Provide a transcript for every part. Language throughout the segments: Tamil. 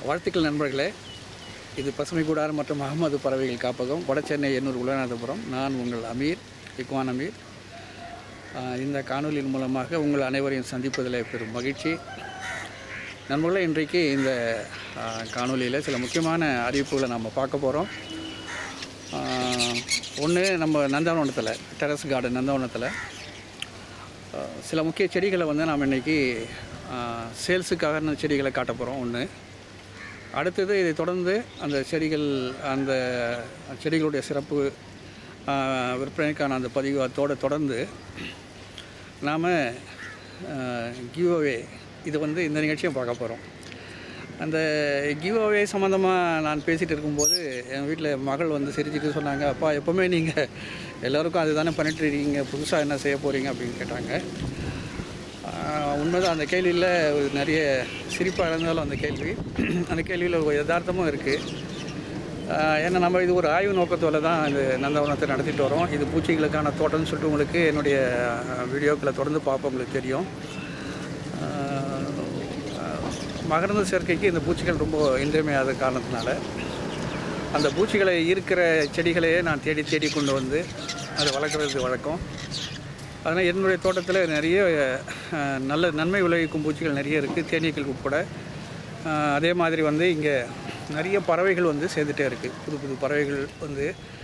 வாழ்த்துக்கள் நண்பர்களே இது பசுமை கூடாரம் மற்றும் அகமது பறவைகள் காப்பகம் வடசென்னை எண்ணூர் உலகநாதபுரம் நான் உங்கள் அமீர் இக்வான் அமீர் ஆஹ் இந்த காணொலியின் மூலமாக உங்கள் அனைவரையும் சந்திப்பதில் பெரும் மகிழ்ச்சி நண்பர்களே இன்றைக்கு இந்த காணொலியில் சில முக்கியமான அறிவிப்புகளை நம்ம பார்க்க போகிறோம் ஒன்று நம்ம நந்தவனத்தில் டெரஸ் கார்டன் நந்தவனத்தில் ஆஹ் சில முக்கிய செடிகளை வந்து நாம் இன்றைக்கி சேல்ஸுக்காக செடிகளை காட்ட போகிறோம் ஒன்று அடுத்தது இதை தொடர்ந்து அந்த செடிகள் அந்த செடிகளுடைய சிறப்பு ஆஹ் விற்பனைக்கான அந்த பதிவு அதோட தொடர்ந்து நாம் கிவ் அவே இது வந்து இந்த நிகழ்ச்சியை பார்க்க போகிறோம் அந்த கிவ் அவே சம்மந்தமாக நான் பேசிகிட்டு இருக்கும்போது என் வீட்டில் மகள் வந்து சிரிச்சிட்டு சொன்னாங்க அப்பா எப்போவுமே நீங்கள் எல்லோருக்கும் அதுதானே பண்ணிட்டு இருக்கீங்க புதுசாக என்ன செய்ய போகிறீங்க அப்படின்னு கேட்டாங்க ஆஹ் உண்மைதான் அந்த கேள்வியில் ஒரு நிறைய சிரிப்பாக இருந்தாலும் அந்த கேள்வி அந்த கேள்வியில் ஒரு யதார்த்தமும் இருக்குது ஏன்னா நம்ம இது ஒரு ஆய்வு நோக்கத்தோட தான் இந்த நந்தவனத்தை நடத்திட்டு வரோம் இது பூச்சிகளுக்கான தோட்டம்னு சொல்லிட்டு உங்களுக்கு என்னுடைய வீடியோக்களை தொடர்ந்து பார்ப்போம் உங்களுக்கு தெரியும் ஆஹ் மகரந்த சேர்க்கைக்கு இந்த பூச்சிகள் ரொம்ப இன்றியமையாத காரணத்தினால அந்த பூச்சிகளை ஈர்க்கிற செடிகளையே நான் தேடி தேடி கொண்டு வந்து அதை வளர்க்குறது வழக்கம் அதனால் என்னுடைய தோட்டத்தில் நிறைய அஹ், நல்ல நன்மை விளைவிக்கும் பூச்சிகள் நிறைய இருக்குது தேனீக்கள் உட்பட அஹ், அதே மாதிரி வந்து இங்கே நிறைய பறவைகள் வந்து சேர்ந்துட்டே இருக்குது புது புது பறவைகள் வந்து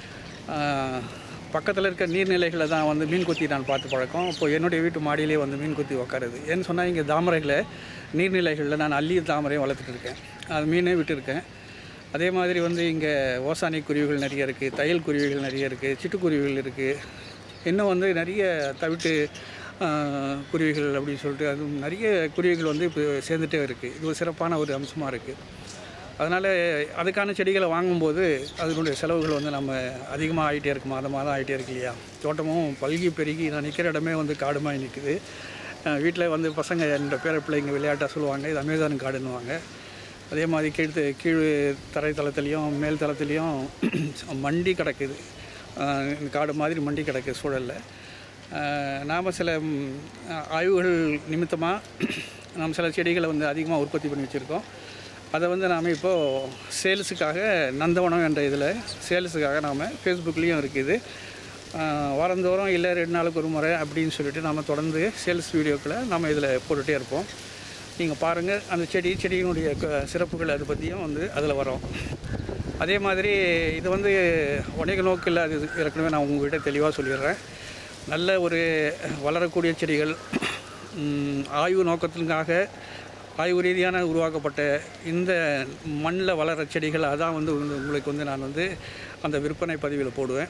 பக்கத்தில் இருக்க நீர்நிலைகளை தான் வந்து மீன் கொத்தி நான் பார்த்து பழக்கம் இப்போ என்னுடைய வீட்டு மாடியிலே வந்து மீன் கொத்தி உட்காருது ஏன்னு சொன்னால் இங்கே தாமரைகளை நீர்நிலைகளில் நான் அள்ளி தாமரையும் வளர்த்துட்டு இருக்கேன் அது மீனே விட்டுருக்கேன் அதே மாதிரி வந்து இங்கே ஓசானி குருவிகள் நிறைய இருக்குது தையல் குருவிகள் நிறைய இருக்குது சிட்டுக்குருவிகள் இருக்குது இன்னும் வந்து நிறைய தவிட்டு ஆஹ், குருவிகள் அப்படின்னு சொல்லிட்டு அதுவும் நிறைய குருவிகள் வந்து இப்போ சேர்ந்துட்டே இருக்குது இது ஒரு சிறப்பான ஒரு அம்சமாக இருக்குது அதனால் அதுக்கான செடிகளை வாங்கும்போது அதனுடைய செலவுகள் வந்து நம்ம அதிகமாக ஆகிட்டே இருக்கு மாதம் மாதம் ஆகிட்டே இருக்கு இல்லையா தோட்டமும் பல்கி பெருகி நான் நிற்கிற இடமே வந்து காடுமாய் நிற்குது வீட்டில் வந்து பசங்க என்னோட பேர பிள்ளைங்க விளையாட்டாக சொல்லுவாங்க இது அமேசான் காடுன்னுவாங்க அதே மாதிரி கீழ் கீழ் தரை தளத்துலேயும் மேல் தளத்துலேயும் மண்டி கிடக்குது ஆஹ் இந்த காடு மாதிரி மண்டி கிடக்கு சூழலில் நாம் சில ம், ஆய்வுகள் நிமித்தமாக நாம் சில செடிகளை வந்து அதிகமாக உற்பத்தி பண்ணி வச்சுருக்கோம் அதை வந்து நாம் இப்போது சேல்ஸுக்காக நந்தவனம் என்ற இதில் சேல்ஸுக்காக நாம் ஃபேஸ்புக்லேயும் இருக்குது ஆஹ் வாரந்தோறும் இல்லை ரெண்டு நாளுக்கு ஒரு முறை அப்படின்னு சொல்லிட்டு நாம் தொடர்ந்து சேல்ஸ் வீடியோக்களை நம்ம இதில் போட்டுகிட்டே இருப்போம் நீங்கள் பாருங்கள் அந்த செடி செடியினுடைய க- சிறப்புகள் அதை பற்றியும் வந்து அதில் வரும் அதே மாதிரி இது வந்து வணிக நோக்கில் அது ஏற்கனவே நான் உங்கள்கிட்ட தெளிவாக சொல்லிடுறேன் நல்ல ஒரு வளரக்கூடிய செடிகள் ம், ஆய்வு நோக்கத்திற்காக ஆய்வு ரீதியான உருவாக்கப்பட்ட இந்த மண்ணில் வளர செடிகள் அதான் வந்து உங்க- உங்களுக்கு வந்து நான் வந்து அந்த விற்பனை பதிவில் போடுவேன்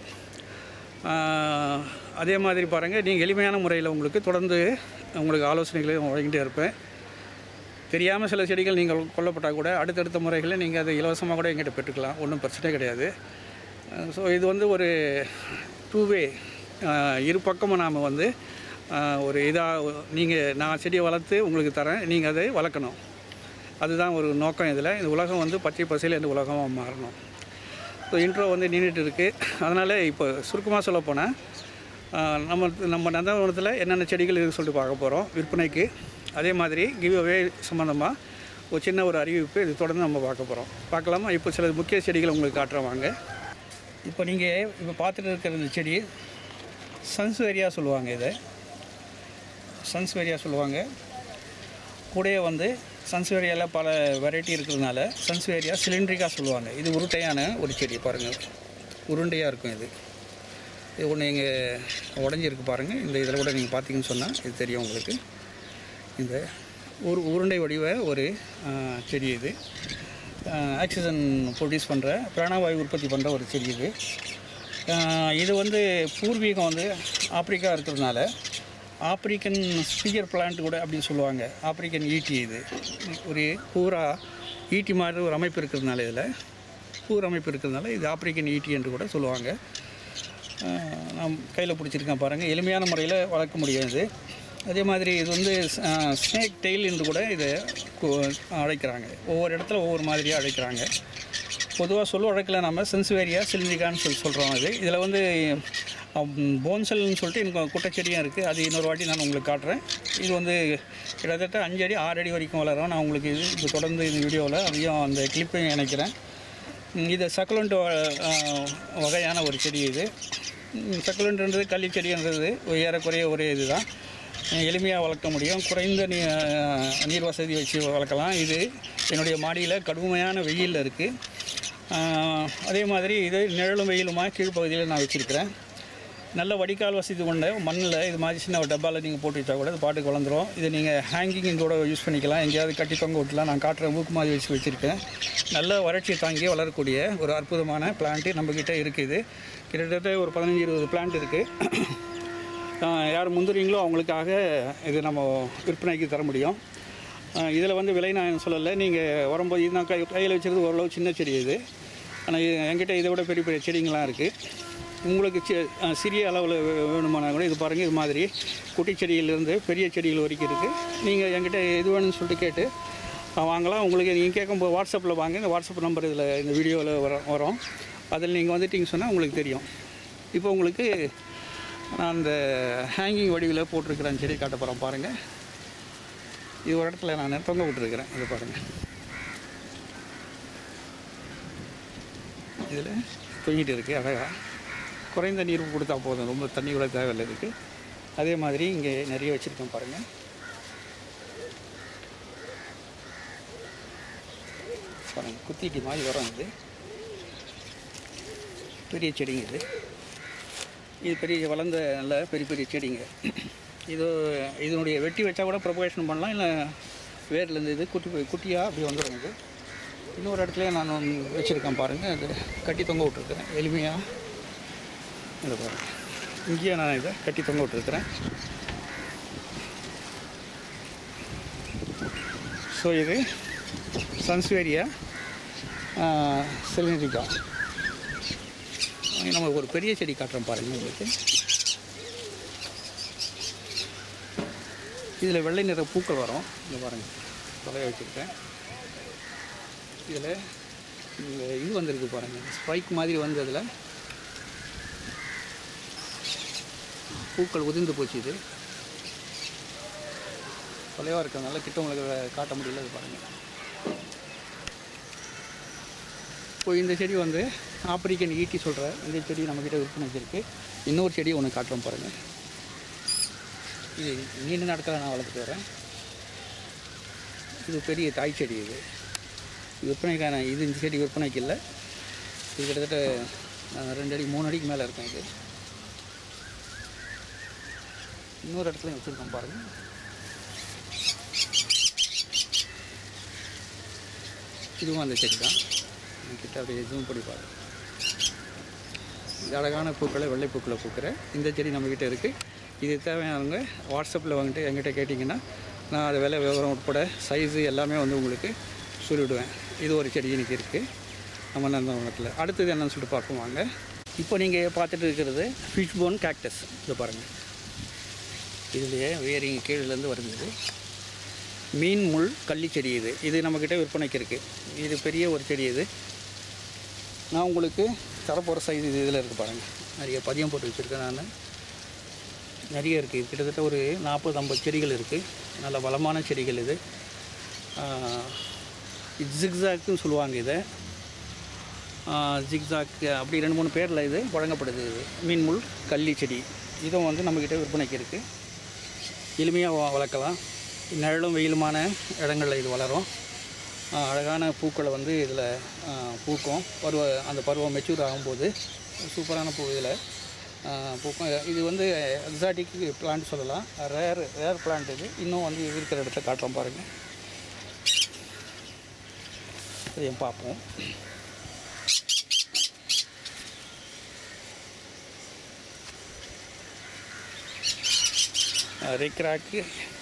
ஆஹ், அதே மாதிரி பாருங்கள் நீங்கள் எளிமையான முறையில் உங்களுக்கு தொடர்ந்து உங்களுக்கு ஆலோசனைகளையும் வழங்கிட்டே இருப்பேன் தெரியாமல் சில செடிகள் நீங்கள் கொல்லப்பட்டால் கூட அடுத்தடுத்த முறைகளில் நீங்கள் அதை இலவசமாக கூட எங்கிட்ட பெற்றுக்கலாம் ஒன்றும் பிரச்சனை கிடையாது ஸோ இது வந்து ஒரு டூ வே இரு பக்கமும் நாம் வந்து ஆஹ், ஒரு இதாக நீங்கள் நான் செடியை வளர்த்து உங்களுக்கு தரேன் நீங்கள் அதை வளர்க்கணும் அதுதான் ஒரு நோக்கம் இதில் இந்த உலகம் வந்து பச்சை பசையில் இந்த உலகமாக மாறணும் ஸோ இன்ட்ரோ வந்து நின்றுட்டு இருக்குது அதனால் இப்போ சுருக்கமாக சொல்லப்போனால் நம்ம நம்ம நந்தவனத்தில் என்னென்ன செடிகள் இருக்குன்னு சொல்லிட்டு பார்க்க போகிறோம் விற்பனைக்கு அதே மாதிரி கிவ் அவே சம்மந்தமாக ஒரு சின்ன ஒரு அறிவிப்பு இது தொடர்ந்து நம்ம பார்க்க போகிறோம் பார்க்கலாமா இப்போ சில முக்கிய செடிகளை உங்களுக்கு காட்டுறேன் வாங்க இப்போ நீங்கள் இப்போ பார்த்துட்டு இருக்கிற இந்த செடி சன்ஸ்வேரியா சொல்லுவாங்க இதை சன்ஸ்வேரியா சொல்லுவாங்க கூடயே வந்து சன்ஸ்வேரியாவில் பல வெரைட்டி இருக்கிறதுனால சன்ஸ்வேரியா சிலிண்ட்ரிக்காக சொல்லுவாங்க இது உருட்டையான ஒரு செடி பாருங்கள் உருண்டையாக இருக்கும் இது இது ஒன்று இங்கே உடஞ்சிருக்கு பாருங்கள் இந்த இதில் கூட நீங்கள் பார்த்தீங்கன்னு சொன்னால் இது தெரியும் உங்களுக்கு இந்த ஒரு உருண்டை வடிவ ஒரு ஆ, செடி இது ஆக்சிஜன் ப்ரொடியூஸ் பண்ணுற பிராணவாயு உற்பத்தி பண்ணுற ஒரு செடி இது ஆ, இது வந்து பூர்வீகம் வந்து ஆப்பிரிக்கா இருக்கிறதுனால ஆப்பிரிக்கன் ஸ்பியர் பிளான்ட் கூட அப்படின்னு சொல்லுவாங்க ஆப்பிரிக்கன் ஈட்டி இது ஒரு பூரா ஈட்டி மாதிரி ஒரு அமைப்பு இருக்கிறதுனால இதில் பூர் அமைப்பு இருக்கிறதுனால இது ஆப்பிரிக்கன் ஈட்டி என்று கூட சொல்லுவாங்க ஆஹ் நான் கையில் பிடிச்சிருக்கேன் பாருங்கள் எளிமையான முறையில் வளர்க்க முடியாது அதே மாதிரி இது வந்து ஸ்னேக் டெயில் என்று கூட இதை கு- அழைக்கிறாங்க ஒவ்வொரு இடத்துல ஒவ்வொரு மாதிரியாக அழைக்கிறாங்க பொதுவாக சொல்ல வழக்கில் நம்ம சென்சுவேரியா சிலிண்டிகான்னு சொல்லி சொல்கிறோம் இது இதில் வந்து போன்சல்னு சொல்லிட்டு எனக்கு குட்டைச்செடியும் இருக்குது அது இன்னொரு வாட்டி நான் உங்களுக்கு காட்டுறேன் இது வந்து கிட்டத்தட்ட அஞ்சு அடி ஆறு அடி வரைக்கும் வளரும் நான் உங்களுக்கு இது இது தொடர்ந்து இந்த வீடியோவில் அதையும் அந்த கிளிப்பையும் இணைக்கிறேன் ம், இது சக்குலண்ட் வகையான ஒரு செடி இது சக்குலண்ட்ன்றது கள்ளி செடின்றது ஒரு ஏறக்குறைய ஒரே இதுதான் எளிமையாக வளர்க்க முடியும் குறைந்த நீ நீர் வசதி வச்சு வளர்க்கலாம் இது என்னுடைய மாடியில் கடுமையான வெயிலில் இருக்குது அதே மாதிரி இது நிழலும் வெயிலுமா கீழ்ப்பகுதியில் நான் வச்சுருக்கிறேன் நல்ல வடிகால் வசதி கொண்ட மண்ணில் இது மாதிரி சின்ன ஒரு டப்பாவில் நீங்கள் போட்டு வச்சா கூட இது பாட்டுக்கு வளர்ந்துரும் இதை நீங்கள் ஹேங்கிங் கூட யூஸ் பண்ணிக்கலாம் எங்கேயாவது கட்டி தொங்க விட்டுலாம் நான் காட்டுற மூக்கு மாதிரி வச்சு வச்சுருக்கேன் நல்ல வறட்சி தாங்கி வளரக்கூடிய ஒரு அற்புதமான பிளான்ட்டு நம்மக்கிட்ட இருக்குது கிட்டத்தட்ட ஒரு பதினஞ்சு இருபது பிளான்ட் இருக்குது யார் முந்துறீங்களோ அவங்களுக்காக இது நம்ம விற்பனைக்கு தர முடியும் இதில் வந்து விலை நான் சொல்லலை நீங்கள் வரும்போது இது நான் கை கையில் வச்சுருது ஓரளவு சின்ன செடி இது ஆனால் என்கிட்ட இதை விட பெரிய பெரிய செடிங்களாம் இருக்குது உங்களுக்கு சி அஹ் சிறிய அளவில் வேணுமானா கூட இது பாருங்கள் இது மாதிரி குட்டி செடியிலேருந்து பெரிய செடிகள் வரைக்கும் இருக்குது நீங்கள் என்கிட்ட எது வேணும்னு சொல்லிட்டு கேட்டு அஹ் வாங்கலாம் உங்களுக்கு நீங்கள் கேட்கும்போது வாட்ஸ்அப்பில் வாங்க இந்த வாட்ஸ்அப் நம்பர் இதில் இந்த வீடியோவில் வர வரும் அதில் நீங்கள் வந்துட்டீங்க சொன்னால் உங்களுக்கு தெரியும் இப்போ உங்களுக்கு நான் அந்த ஹேங்கிங் வடிவில் போட்டிருக்கிறேன் செடி காட்ட போகிறேன் பாருங்கள் இது ஒரு இடத்துல நான் தொங்க விட்டுருக்கிறேன் இதை பாருங்கள் இதில் தொங்கிட்டு இருக்குது அழகாக குறைந்த நீர் கொடுத்தா போதும் ரொம்ப தண்ணி கூட தேவையில்லை இருக்குது அதே மாதிரி இங்கே நிறைய வச்சுருக்கேன் பாருங்கள் பாருங்கள் குத்திட்டி மாதிரி வரும் இது பெரிய செடிங்க இது இது பெரிய வளர்ந்த நல்ல பெரிய பெரிய செடிங்க இது இதனுடைய வெட்டி வச்சா கூட ப்ரொபகேஷன் பண்ணலாம் இல்லை வேர்லேருந்து இது குட்டி போய் குட்டியாக அப்படி வந்துடும் இது இன்னொரு இடத்துல நான் ஒன்று வச்சுருக்கேன் பாருங்கள் அது கட்டி தொங்க விட்ருக்குறேன் எளிமையாக இதை பாருங்கள் இங்கேயே நான் இதை கட்டி தொங்க விட்ருக்குறேன் ஸோ இது சன்ஸ்வேரியா செலினிகா நம்ம ஒரு பெரிய செடி காட்டுறோம் பாருங்கள் உங்களுக்கு இதில் வெள்ளை நிற பூக்கள் வரும் இங்கே பாருங்கள் தொலைய வச்சுருக்கேன் இதில் இந்த இது வந்திருக்கு பாருங்கள் ஸ்பைக் மாதிரி வந்து அதில் பூக்கள் உதிர்ந்து போச்சு இது தொலைவாக இருக்கிறதுனால கிட்ட உங்களுக்கு காட்ட முடியல இது பாருங்கள் இப்போ இந்த செடி வந்து ஆப்பிரிக்கன் ஈட்டி சொல்கிற இந்த செடி நம்மக்கிட்ட விற்பனைக்கு இருக்குது இன்னொரு செடி ஒன்று காட்டுறோம் பாருங்கள் இது நீண்ட நாட்களாக நான் வளர்த்துட்டு வரேன் இது பெரிய தாய் செடி இது இது விற்பனைக்கான இது இந்த செடி விற்பனைக்கு இல்லை இது கிட்டத்தட்ட அஹ், ரெண்டு அடி மூணு அடிக்கு மேலே இருக்கும் இது இன்னொரு இடத்துல வச்சுருக்கோம் பாருங்கள் இதுவும் அந்த செடி தான் கிட்ட அப்படியே ஜூம் பண்ணி பாருங்க இது அழகான பூக்களை வெள்ளை பூக்களை பூக்கிற இந்த செடி நம்மக்கிட்ட இருக்குது இது தேவையானவங்க வாட்ஸ்அப்பில் வந்துட்டு என்கிட்ட கேட்டிங்கன்னா நான் அது விலை விவரம் உட்பட சைஸு எல்லாமே வந்து உங்களுக்கு சொல்லிவிடுவேன் இது ஒரு செடி இன்னைக்கு இருக்குது நம்ம நந்தவனத்தில் அடுத்தது என்னன்னு சொல்லிட்டு பார்ப்போம் வாங்க இப்போ நீங்கள் பார்த்துட்டு இருக்கிறது ஃபிஷ் போன் கேக்டஸ் இது பாருங்கள் இதுலேயே வேரிங்க கீழேருந்து வருது இது மீன் முள் கள்ளி செடி இது இது நம்மக்கிட்ட விற்பனைக்கு இருக்குது இது பெரிய ஒரு செடி இது நான் உங்களுக்கு தரப்போகிற சைஸ் இது இதில் இருக்குது பாருங்கள் நிறைய பதியம் போட்டு வச்சுருக்கேன் நான் நிறைய இருக்குது கிட்டத்தட்ட ஒரு நாற்பது ஐம்பது செடிகள் இருக்குது நல்ல வளமான செடிகள் இது ஜிக்ஸாக்னு சொல்லுவாங்க இதை ஜிக்ஸாக் அப்படி ரெண்டு மூணு பேரில் இது வழங்கப்படுது இது மீன்முள் கள்ளி செடி இதுவும் வந்து நம்மக்கிட்ட விற்பனைக்கு இருக்குது எளிமையாக வளர்க்கலாம் நிழலும் வெயிலுமான இடங்களில் இது வளரும் ஆஹ் அழகான பூக்களை வந்து இதில் பூக்கும் பருவ அந்த பருவம் மெச்சூர் ஆகும்போது சூப்பரான பூ இதில் ஆஹ் பூக்கும் இது வந்து எக்ஸாட்டிக் பிளான்ட் சொல்லலாம் ரேர் ரேர் பிளான்ட் இது இன்னும் வந்து இது இருக்கிற இடத்த காட்டுறோம் பாருங்கள் அதையும் பார்ப்போம் ரிக்ராக்கு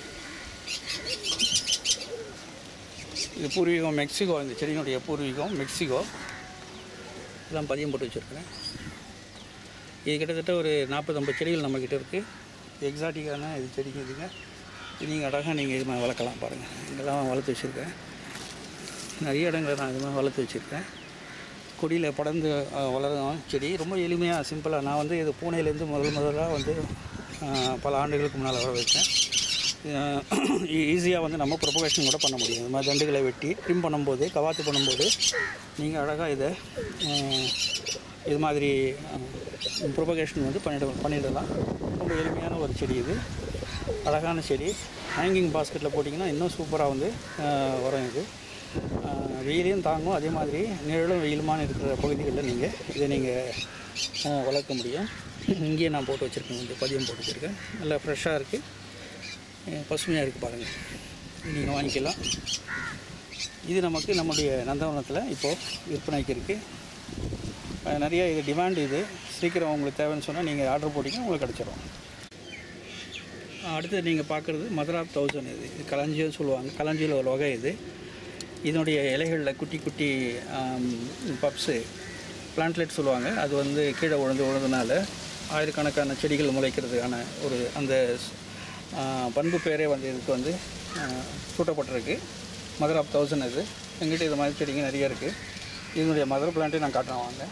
இது பூர்வீகம் மெக்சிகோ இந்த செடியினுடைய பூர்வீகம் மெக்சிகோ இதெல்லாம் பதியம் போட்டு வச்சுருக்கிறேன் இது கிட்டத்தட்ட ஒரு நாற்பது ஐம்பது செடிகள் நம்மக்கிட்ட இருக்குது எக்ஸாட்டிக்கான இது செடிங்க இதுங்க இது நீங்கள் அழகாக நீங்கள் இது மாதிரி வளர்க்கலாம் பாருங்கள் இதெல்லாம் வளர்த்து வச்சுருக்கேன் நிறைய இடங்களை நான் இது மாதிரி வளர்த்து வச்சுருக்கேன் கொடியில் படர்ந்து அஹ், வளரும் செடி ரொம்ப எளிமையாக சிம்பிளாக நான் வந்து இது பூனையிலேருந்து முதல் முதலாக வந்து அஹ், பல ஆண்டுகளுக்கு முன்னால் வர வைத்தேன் ஈஸியாக வந்து நம்ம ப்ரொபகேஷன் கூட பண்ண முடியும் இந்த மாதிரி தண்டுகளை வெட்டி ட்ரிம் பண்ணும்போது கவாத்து பண்ணும்போது நீங்கள் அழகாக இதை அஹ், இது மாதிரி ப்ரொபகேஷன் வந்து பண்ணிட பண்ணிடலாம் ரொம்ப எளிமையான ஒரு செடி இது அழகான செடி ஹேங்கிங் பாஸ்கெட்டில் போட்டிங்கன்னா இன்னும் சூப்பராக வந்து அஹ், வரும் இது அஹ், வெயிலையும் தாங்கும் அதே மாதிரி நிழலும் வெயிலுமான இருக்கிற பகுதிகளில் நீங்கள் இதை நீங்கள் வளர்க்க முடியும் இங்கேயே நான் போட்டு வச்சுருக்கேன் வந்து பதியம் போட்டு வச்சுருக்கேன் நல்லா ஃப்ரெஷ்ஷாக இருக்குது பசுமையாக இருக்குது பாருங்கள் நீங்கள் வாங்கிக்கலாம் இது நமக்கு நம்முடைய நந்தவனத்தில் இப்போது விற்பனைக்கு இருக்குது நிறைய இது டிமாண்ட் இது சீக்கிரம் உங்களுக்கு தேவைன்னு சொன்னால் நீங்கள் ஆர்டர் போட்டிங்கன்னா உங்களுக்கு கிடச்சிரும் அடுத்து நீங்கள் பார்க்குறது மதர் ஆஃப் தௌசண்ட் இது இது களஞ்சியம் சொல்லுவாங்க களஞ்சியில் ஒரு வகை இது இதனுடைய இலைகளில் குட்டி குட்டி பப்ஸு பிளான்ட்லெட் சொல்லுவாங்க அது வந்து கீழே விழுந்து விழுந்தனால ஆயிரக்கணக்கான செடிகள் முளைக்கிறதுக்கான ஒரு அந்த ஆ, பண்பு பேரே வந்து இதுக்கு வந்து ஆ, சூட்டப்பட்டிருக்கு மதர் ஆஃப் தௌசண்ட் இது எங்கிட்ட இது மாதிரி செடிங்க நிறைய இருக்குது இதனுடைய மதர் பிளான்ட்டே நான் காட்டுறேன் வாங்க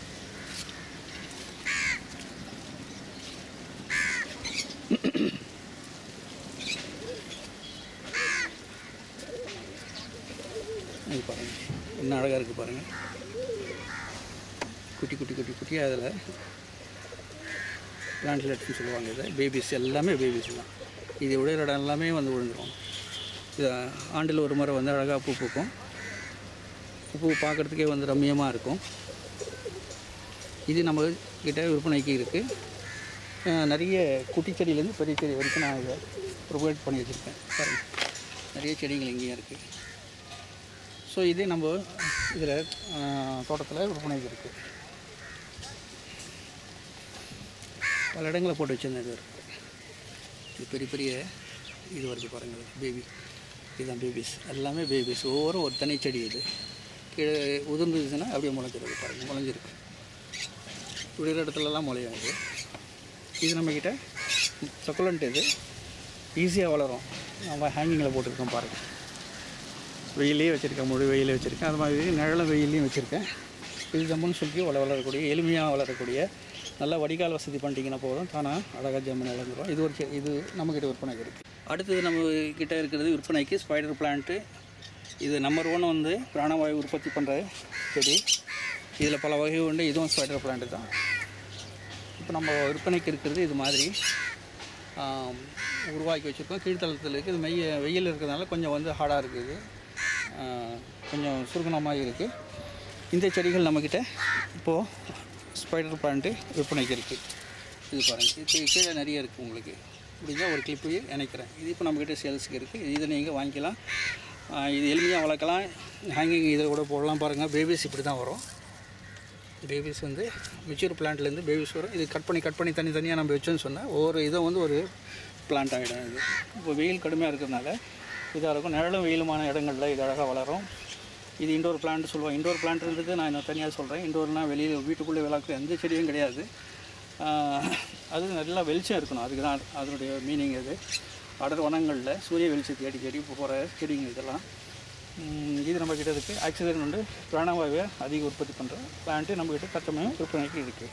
இது பாருங்கள் என்ன அழகாக இருக்குது பாருங்கள் குட்டி குட்டி குட்டி குட்டியாக அதில் பிளான்ட்லெட்னு சொல்லுவாங்க இதை பேபிஸ் எல்லாமே பேபிஸ் தான் இது விழுகிற இடம் எல்லாமே வந்து விழுந்துரும் இது ஆண்டில் ஒரு முறை வந்து அழகாக பூ பூக்கும் பூ பார்க்குறதுக்கே வந்து ரம்மியமாக இருக்கும் இது நம்ம கிட்ட விற்பனைக்கு இருக்குது நிறைய குட்டி செடியிலேருந்து பெரிய செடி வரைக்கும் நான் இதை ப்ரொவைட் பண்ணி வச்சுருக்கேன் பாருங்கள் நிறைய செடிகள் இங்கேயும் இருக்குது ஸோ இதே நம்ம இதில் தோட்டத்தில் விற்பனைக்கு இருக்குது பல இடங்களில் போட்டு வச்சுருந்தேன் இது இருக்கு. இது பெரிய பெரிய இது வருது பாருங்கள் பேபி இதுதான் பேபிஸ் எல்லாமே பேபிஸ் ஒவ்வொரு ஒரு தனி செடி இது கீழே உதிர்ந்துச்சுன்னா அப்படியே முளைச்சிருக்கு பாருங்கள் முளைஞ்சிருக்கு விடுற இடத்துலலாம் முளையும் இது இது நம்மக்கிட்ட சக்குலண்ட் இது ஈஸியாக வளரும் நம்ம ஹேங்கிங்கில் போட்டிருக்கோம் பாருங்கள் வெயிலே வச்சுருக்கேன் முழு வெயிலே வச்சுருக்கேன் அது மாதிரி நிழல வெயிலையும் வச்சுருக்கேன் இது ஜம்முன்னு சொல்லி வள வளரக்கூடிய எளிமையாக வளரக்கூடிய நல்லா வடிகால் வசதி பண்ணிட்டீங்கன்னா போதும் தானாக அழகாக ஜம்முன்னு வளர்ந்துடும் இது ஒரு செ- இது நம்மக்கிட்ட விற்பனைக்கு இருக்குது அடுத்தது நம்ம கிட்ட இருக்கிறது விற்பனைக்கு ஸ்பைடர் பிளான்ட்டு இது நம்பர் ஒன் வந்து பிராணவாயு உற்பத்தி பண்ணுற செடி இதில் பல வகை உண்டு இதுவும் ஸ்பைடர் பிளான்ட்டு தான் இப்போ நம்ம விற்பனைக்கு இருக்கிறது இது மாதிரி ஆம், உருவாக்கி வச்சுருக்கோம் கீழ்த்தளத்தில் இருக்குது இது மெய்ய வெயில் இருக்கிறதுனால கொஞ்சம் வந்து ஹார்டாக இருக்குது ஆ, கொஞ்சம் சுருக்கணமாக இருக்குது இந்த செடிகள் நம்மக்கிட்ட இப்போது ஸ்பைடர் பிளான்ட்டு விற்பனைக்கு இருக்குது இது பாருங்கள் இப்போ கீழே நிறைய இருக்குது உங்களுக்கு முடிஞ்சால் ஒரு கிளிப்பு இணைக்கிறேன் இது இப்போ நம்மக்கிட்ட சேல்ஸுக்கு இருக்குது இதை நீங்கள் வாங்கிக்கலாம் ஆ, இது எளிமையாக வளர்க்கலாம் ஹேங்கிங் இதில் கூட போடலாம் பாருங்கள் பேபிஸ் இப்படி தான் வரும் பேபிஸ் வந்து மெச்சூர் பிளான்ட்லேருந்து பேபிஸ் வரும் இது கட் பண்ணி கட் பண்ணி தனித்தனியாக நம்ம வச்சோன்னு சொன்னால் ஒவ்வொரு இதை வந்து ஒரு பிளான்ட் ஆகிடும் இது இப்போ வெயில் கடுமையாக இருக்கிறதுனால இதாக இருக்கும் நிழலும் வெயிலுமான இடங்களில் இது அழகாக வளரும் இது இண்டோர் பிளான்ட் சொல்லுவாங்க இண்டோர் பிளான்ட்ன்றது நான் இன்னும் தனியாக சொல்கிறேன் இண்டோர்னால் வெளியில் வீட்டுக்குள்ளே வளர்க்குற எந்த செடியும் கிடையாது ஆஹ், அது நல்லா வெளிச்சம் இருக்கணும் அதுக்கு தான் அதனுடைய மீனிங் அது அடர் வனங்களில் சூரிய வெளிச்சத்தை தேடி தேடி போகிற செடிங்க இதெல்லாம் உம், இது நம்ம கிட்ட இருக்குது ஆக்சிஜன் உண்டு பிராணவாயுவை அதிக உற்பத்தி பண்ணுற பிளான்ட்டு நம்மக்கிட்ட தற்சமயம் விற்பனைக்கு இருக்குது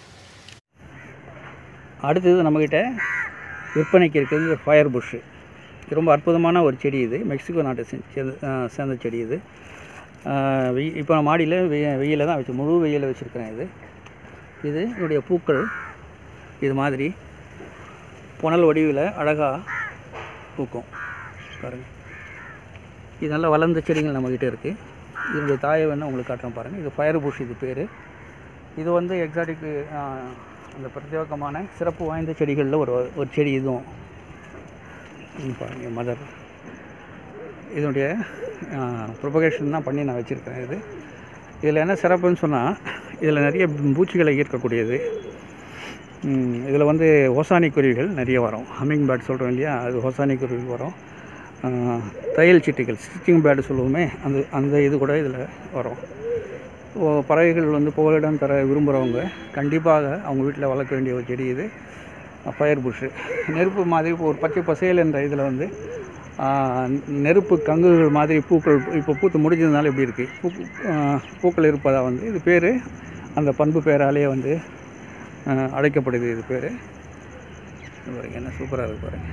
அடுத்தது நம்மக்கிட்ட விற்பனைக்கு இருக்கிறது ஃபயர் புஷ்ஷு இது ரொம்ப அற்புதமான ஒரு செடி இது மெக்சிகோ நாட்டை சே- சேர்ந்த ஆஹ், சேர்ந்த செடி இது ஆஹ், வெயி இப்போ நான் மாடியில் வெய வெயிலில் தான் வச்சு முழு வெயிலில் வச்சுருக்கிறேன் இது இது இதனுடைய பூக்கள் இது மாதிரி புனல் வடிவில் அழகாக பூக்கும் பாருங்கள் இது நல்லா வளர்ந்த செடிகள் நம்மக்கிட்ட இருக்குது இதனுடைய தாயை வேணால் உங்களுக்கு காட்டுறேன் பாருங்கள் இது ஃபயர் புஷ் இது பேர் இது வந்து எக்ஸாட்டிக் அந்த பிரத்யேகமான சிறப்பு வாய்ந்த செடிகளில் ஒரு ஒரு செடி இதுவும் இங்க பாருங்க மதர் இதனுடைய ப்ரொபகேஷன் தான் பண்ணி நான் வச்சுருக்கேன் இது இதில் என்ன சிறப்புன்னு சொன்னால் இதில் நிறைய பூச்சிகளை ஈர்க்கக்கூடியது இதில் வந்து ஹோசானி குருவிகள் நிறைய வரும் ஹம்மிங் பேர்ட் சொல்கிறோம் இல்லையா அது ஹோசானி குருவிகள் வரும் ஆஹ், தையல் சிட்டுகள் ஸ்டிச்சிங் பேர்டு சொல்லுவோமே அந்த அந்த இது கூட இதில் வரும் ஓ, பறவைகள் வந்து புகலிடம் தர விரும்புகிறவங்க கண்டிப்பாக அவங்க வீட்டில் வளர்க்க வேண்டிய ஒரு செடி இது ஃபயர் புஷ்ஷு நெருப்பு மாதிரி இப்போ ஒரு பச்சை பசேல் என்ற இதில் வந்து ஆஹ், நெருப்பு கங்குகள் மாதிரி பூக்கள் இப்போ பூத்து முடிஞ்சதுனால இப்படி இருக்குது பூ ஆஹ், பூக்கள் இருப்பதாக வந்து இது பேர் அந்த பண்பு பேராலேயே வந்து ஆஹ், அழைக்கப்படுது இது பேர் பாருங்க என்ன சூப்பராக இருக்கு பாருங்க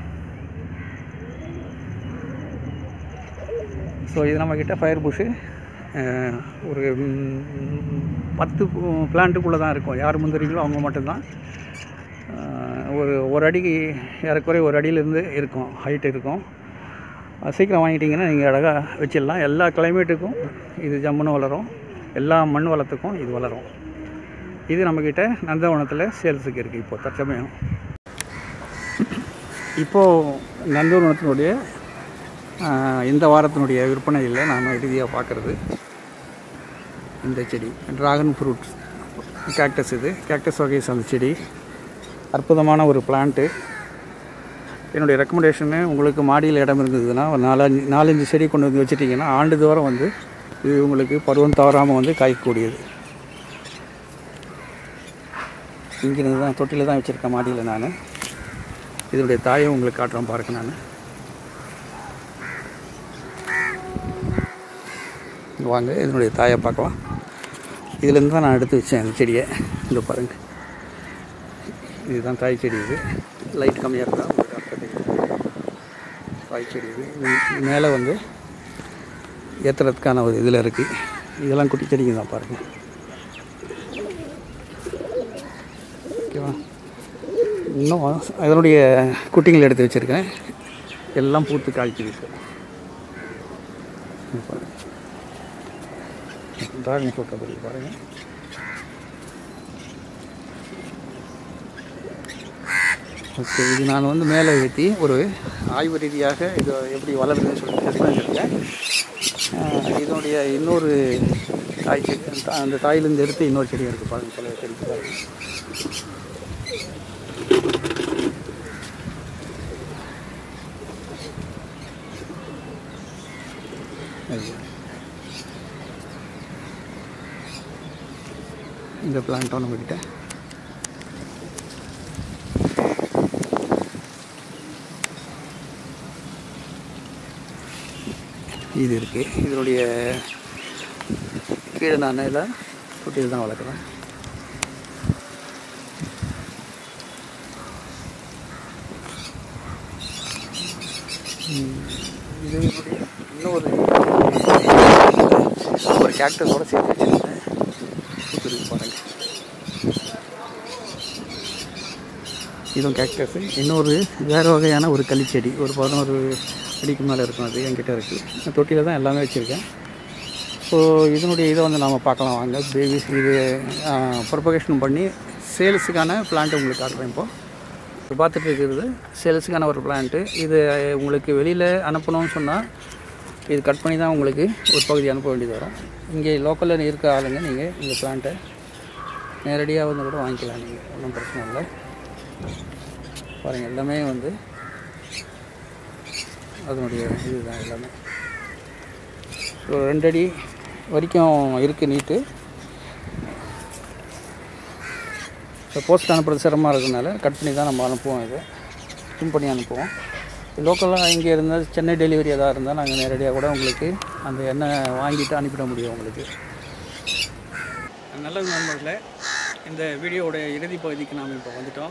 ஸோ இது நம்மக்கிட்ட ஃபயர் புஷ்ஷு ஒரு ம், பத்து பிளான்ட்டுக்குள்ளே தான் இருக்கும் யார் முந்திரிங்களோ அவங்க மட்டும்தான் ஆஹ், ஒரு ஒரு அடிக்கு ஏறக்குறைய ஒரு அடியிலேருந்து இருக்கும் ஹைட் இருக்கும் அது சீக்கிரம் வாங்கிட்டீங்கன்னா நீங்கள் அழகாக வச்சிடலாம் எல்லா கிளைமேட்டுக்கும் இது ஜம்முன்னு வளரும் எல்லா மண் வளத்துக்கும் இது வளரும் இது நம்மக்கிட்ட நந்தவனத்தில் சேல்ஸுக்கு இருக்குது இப்போ தற்சமயம் இப்போது நந்தவனத்தினுடைய ஆஹ், இந்த வாரத்தினுடைய விற்பனையில் நாம் இறுதியாக பார்க்குறது இந்த செடி ட்ராகன் ஃப்ரூட்ஸ் கேக்டஸ் இது கேக்டஸ் வகையை சார்ந்த செடி அற்புதமான ஒரு பிளான்ட்டு என்னுடைய ரெக்கமெண்டேஷனு உங்களுக்கு மாடியில் இடம் இருந்ததுன்னா ஒரு நாலஞ்சு நாலஞ்சு செடி கொண்டு வந்து வச்சுட்டிங்கன்னா ஆண்டு தோறும் வந்து இது உங்களுக்கு பருவம் தவறாமல் வந்து காய்க்கக்கூடியது இங்கிருந்து தான் தொட்டியில் தான் வச்சுருக்கேன் மாடியில் நான் இதனுடைய தாயை உங்களுக்கு காட்டுறேன் பாருங்க நான் வாங்க இதனுடைய தாயை பார்க்கலாம் இதுலேருந்து தான் நான் எடுத்து வச்சேன் இந்த செடியை இந்த பாருங்கள் இதுதான் தாய் செடி இது லைட் கம்மியாக இருந்தால் உங்களுக்கு அர்த்தம் தெரியும். தாய் செடி இது இது மேலே வந்து ஏற்றுறதுக்கான ஒரு இதில் இருக்குது இதெல்லாம் குட்டி செடிங்க தான் பாருங்கள் ஓகேவா இன்னும் அதனுடைய குட்டிகள் எடுத்து வச்சுருக்கேன் எல்லாம் பூத்து காய்க்குது இப்போ இங்க பாருங்க ட்ராகன் ஃப்ரூட் அப்படி பாருங்கள் ஓகே இது நான் வந்து மேலே ஏற்றி ஒரு ஆய்வு ரீதியாக இது எப்படி வளருதுன்னு சொல்லி டெஸ்ட் பண்ணியிருக்கேன் ஆஹ் இதனுடைய இன்னொரு தாய் செடி அந்த- அந்த தாயிலேருந்து எடுத்து இன்னொரு செடி இருக்குது பாருங்கள் பழைய செடி பாருங்க அது. இந்த பிளான்ட்டும் நம்மக்கிட்ட இது இருக்குது இதனுடைய கீழே நான் எல்லாம் குட்டியில் தான் வளர்க்குறேன் ம், இது என்னுடைய இன்னொரு ஒரு கேக்டஸோட சேர்த்து வச்சுருக்கேன் பூத்துருக்கு பாருங்க இதுவும் கேக்டஸ் இன்னொரு வேறு வகையான ஒரு களிச்செடி ஒரு பதினோரு அடிக்கு மேலே இருக்கும் அது என்கிட்ட இருக்குது தொட்டியில் தான் எல்லாமே வச்சுருக்கேன் ஸோ இதனுடைய இதை வந்து நாம் பார்க்கலாம் வாங்க பேபிஸ் இது ப்ரொபகேஷன் பண்ணி சேல்ஸுக்கான பிளான்ட் உங்களுக்கு காட்டுறேன் இப்போது இப்போ பார்த்துட்டு இருக்கிறது சேல்ஸுக்கான ஒரு பிளான்ட்டு இது உங்களுக்கு வெளியில் அனுப்பணும்னு சொன்னால் இது கட் பண்ணி தான் உங்களுக்கு ஒரு பகுதி அனுப்ப வேண்டியது வரும் இங்கே லோக்கலில் இருக்க ஆளுங்க நீங்கள் இந்த பிளான்ட்டை நேரடியாக வந்து கூட வாங்கிக்கலாம் நீங்கள் ஒன்றும் பிரச்சனை இல்லை பாருங்கள் எல்லாமே வந்து அதனுடைய இதுதான் எல்லாமே ஒரு ரெண்டு அடி வரைக்கும் இருக்குது நீட்டு இப்போ போஸ்ட் அனுப்புறது சிரமமாக இருக்கிறதுனால கட் பண்ணி தான் நம்ம அனுப்புவோம் இது ட்ரிம் பண்ணி அனுப்புவோம் லோக்கலாக இங்கே இருந்தால் சென்னை டெலிவரி எதாக இருந்தால் நாங்கள் நேரடியாக கூட உங்களுக்கு அந்த எண்ணெய் வாங்கிட்டு அனுப்பிட முடியும் உங்களுக்கு நல்லது நண்பர்களே இந்த வீடியோவோட இறுதி பகுதிக்கு நாம் இப்போ வந்துட்டோம்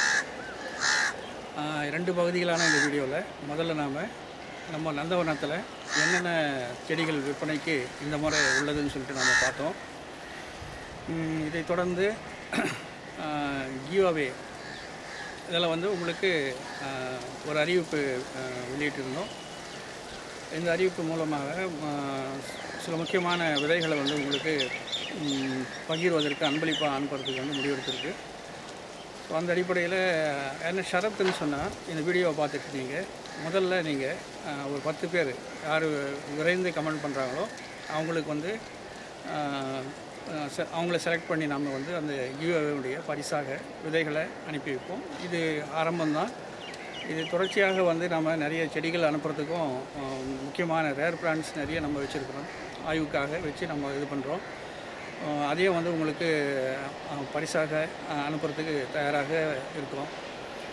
ஆஹ் ரெண்டு பகுதிகளான இந்த வீடியோவில் முதல்ல நாம் நம்ம நந்தவனத்தில் என்னென்ன செடிகள் விற்பனைக்கு இந்த முறை உள்ளதுன்னு சொல்லிட்டு நம்ம பார்த்தோம் உம், இதைத் தொடர்ந்து கியூஅவே இதில் வந்து உங்களுக்கு ஆஹ், ஒரு அறிவிப்பு ஆஹ், வெளியிட்டிருந்தோம் இந்த அறிவிப்பு மூலமாக ஆஹ், சில முக்கியமான விதைகளை வந்து உங்களுக்கு உம், பகிர்வதற்கு அன்பளிப்பாக அனுப்புறதுக்கு வந்து முடிவெடுத்திருக்கு ஸோ அந்த அடிப்படையில் என்ன ஷரத்துன்னு சொன்னால் இந்த வீடியோவை பார்த்துட்டு இருக்கீங்க முதல்ல நீங்கள் ஒரு பத்து பேர் யார் விரைந்து கமெண்ட் பண்ணுறாங்களோ அவங்களுக்கு வந்து ஆஹ், ஆஹ், செ- அவங்கள செலக்ட் பண்ணி நம்ம வந்து அந்த கிவ்அவேவுடைய பரிசாக விதைகளை அனுப்பி வைப்போம் இது ஆரம்பம்தான் இது தொடர்ச்சியாக வந்து நம்ம நிறைய செடிகள் அனுப்புறதுக்கும் ஆஹ், முக்கியமான ரேர் பிளான்ஸ் நிறைய நம்ம வச்சுருக்கிறோம் ஆய்வுக்காக வச்சு நம்ம இது பண்ணுறோம் அஹ் அதையும் வந்து உங்களுக்கு அஹ், பரிசாக அஹ், அனுப்புறதுக்கு தயாராக இருக்கோம்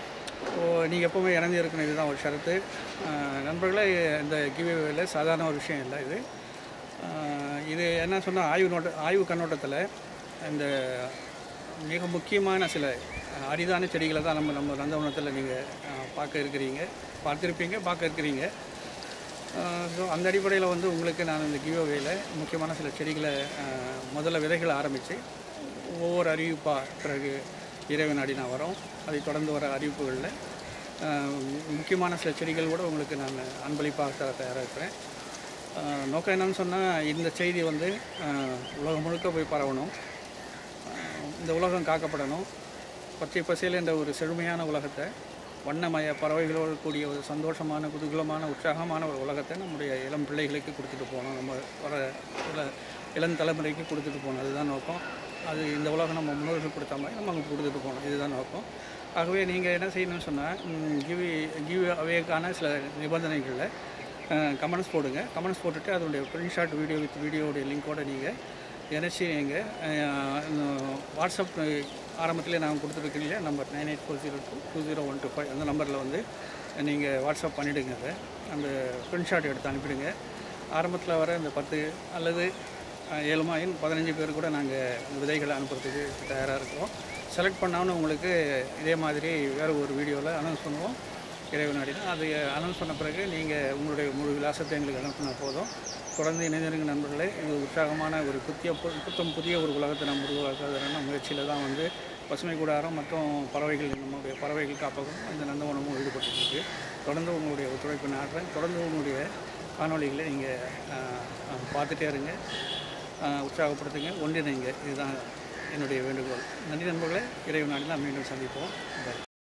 நீங்கள் எப்போவுமே இறங்கி இருக்கணும் இதுதான் ஒரு ஷரத்து அஹ் நண்பர்களே இந்த கிவ்வேல சாதாரண ஒரு விஷயம் இல்லை இது அஹ் இது என்ன சொன்னால் ஆய்வு நோட்ட ஆய்வு கண்ணோட்டத்தில் இந்த மிக முக்கியமான சில அஹ், அரிதான செடிகளை தான் நம்ம நம்ம நந்தவனத்தில் நீங்கள் பார்க்க இருக்கிறீங்க பார்த்துருப்பீங்க பார்க்க இருக்கிறீங்க ஸோ அந்த அடிப்படையில் வந்து உங்களுக்கு நான் இந்த கிவ்வேல முக்கியமான சில செடிகளை அஹ், முதல்ல விதைகளை ஆரம்பித்து ஒவ்வொரு அறிவிப்பாக பிறகு இறைவன் அடி நான் வரோம் அதை தொடர்ந்து வர அறிவிப்புகளில் அஹ், முக்கியமான சில செடிகள் கூட உங்களுக்கு நான் அன்பளிப்பாக தர தயாராக இருக்கிறேன் அஹ், நோக்கம் என்னன்னு சொன்னால் இந்த செய்தி வந்து அஹ், உலகம் முழுக்க போய் பரவணும் அஹ், இந்த உலகம் காக்கப்படணும் பச்சை பசேல் என்ற ஒரு செழுமையான உலகத்தை வண்ணமய பறவைகளோடு கூடிய ஒரு சந்தோஷமான குதூகலமான உற்சாகமான ஒரு உலகத்தை நம்முடைய இளம் பிள்ளைகளுக்கு கொடுத்துட்டு போகணும் நம்ம வர இள இளம் தலைமுறைக்கு கொடுத்துட்டு போகணும் அதுதான் நோக்கம் அது இந்த உலகம் நம்ம முன்னோர்கள் கொடுத்த மாதிரி நம்ம அங்கே கொடுத்துட்டு போகணும் இதுதான் நோக்கம் ஆகவே நீங்கள் என்ன செய்யணும்னு சொன்னால் கிவ் கிவ் அவேக்கான சில நிபந்தனைகளில் கமெண்ட்ஸ் போடுங்க கமெண்ட்ஸ் போட்டுட்டு அதனுடைய ஷாட் வீடியோ வித் வீடியோடைய லிங்கோட நீங்கள் எனச்சி நீங்கள் வாட்ஸ்அப் ஆரம்பத்திலே நான் கொடுத்துருக்கேன் இல்லையா number nine eight four zero two two zero one two five அந்த நம்பரில் வந்து நீங்கள் வாட்ஸ்அப் பண்ணிவிடுங்க அதை அந்த ஸ்க்ரீன்ஷாட் எடுத்து அனுப்பிடுங்க ஆரம்பத்தில் வர இந்த பத்து அல்லது அஹ், ஏழுமாயின் பதினஞ்சு பேர் கூட நாங்கள் விதைகளை அனுப்புறதுக்கு தயாராக இருக்கிறோம் செலக்ட் பண்ணாமல் உங்களுக்கு இதே மாதிரி வேறு ஒரு வீடியோவில் அனௌன்ஸ் பண்ணுவோம் இறைவன் அடினா அது அனௌன்ஸ் பண்ண பிறகு நீங்கள் உங்களுடைய முழு விலாசத்தை எங்களுக்கு அனுப்பினா போதும் தொடர்ந்து இணைந்திருங்க நண்பர்களே இது உற்சாகமான ஒரு புதிய பு- புத்தம் புதிய ஒரு உலகத்தை நம்ம உருவாக்குறதுக்கான முயற்சியில் தான் வந்து பசுமை கூடாரம் மற்றும் பறவைகள் நம்முடைய பறவைகள் காப்பகம் இந்த நந்தவனமும் ஈடுபட்டுருக்கு தொடர்ந்து உங்களுடைய ஒத்துழைப்பு நாடுறேன் தொடர்ந்து உங்களுடைய காணொளிகளை நீங்கள் பார்த்துட்டே இருங்க ஆஹ் உற்சாகப்படுத்துங்க ஒன்றிணைங்க இதுதான் என்னுடைய வேண்டுகோள் நன்றி நண்பர்களே இறைவன் நாடில் மீண்டும் சந்திப்போம் பாய்